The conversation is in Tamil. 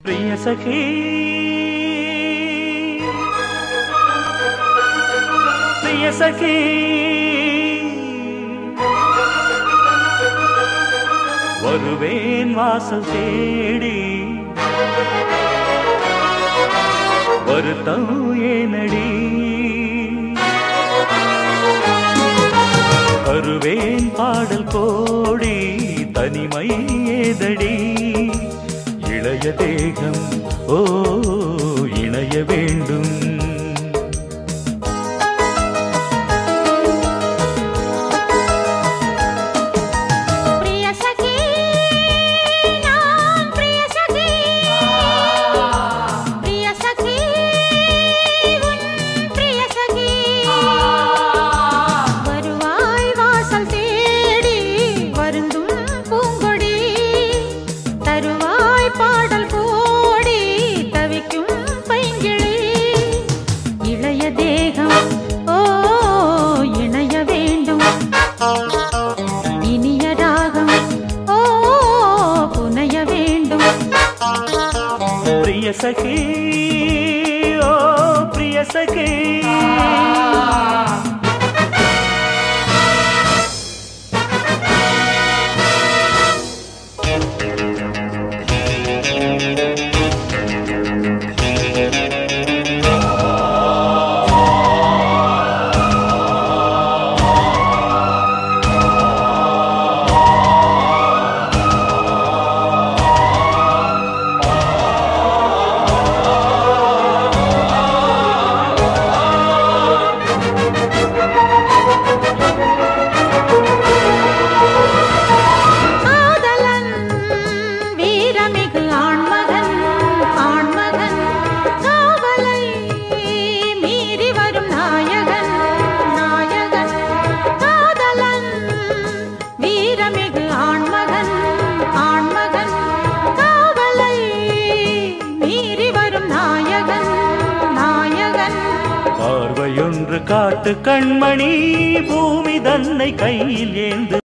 பிரிய சகி பிரிய சகி வருவேன் வாசல் தேடி வருத்தம் ஏனடி வருவேன் பாடல் கோடி தனிமை ஏதடி இளைய தேகம் ஓ இணைய வேண்டும் பிரிய சகி நான் பிரிய சகி பிரிய சகி உன் பிரிய சகி வருவாய் வாசல் தேடி வருந்தும் பூங்கொடி தருவாய் பாடல் கோடி தவிக்கும் பைங்கிழி இளைய தேகம் ஓ இணைய வேண்டும் இனிய ராகம் ஓ புனைய வேண்டும் பிரிய சகி ஓ பிரிய சகி காதலன் வீரமிகு ஆண்மகன் ஆண்மகன் காவலை மீறி வரும் நாயகன் நாயகன் காதலன் வீரமிகு ஆண்மகன் ஆண்மகன் காவலை மீறி வரும் நாயகன் நாயகன் பார்வையொன்று காட்டு கண்மணி பூமி தன்னை கையில் ஏந்து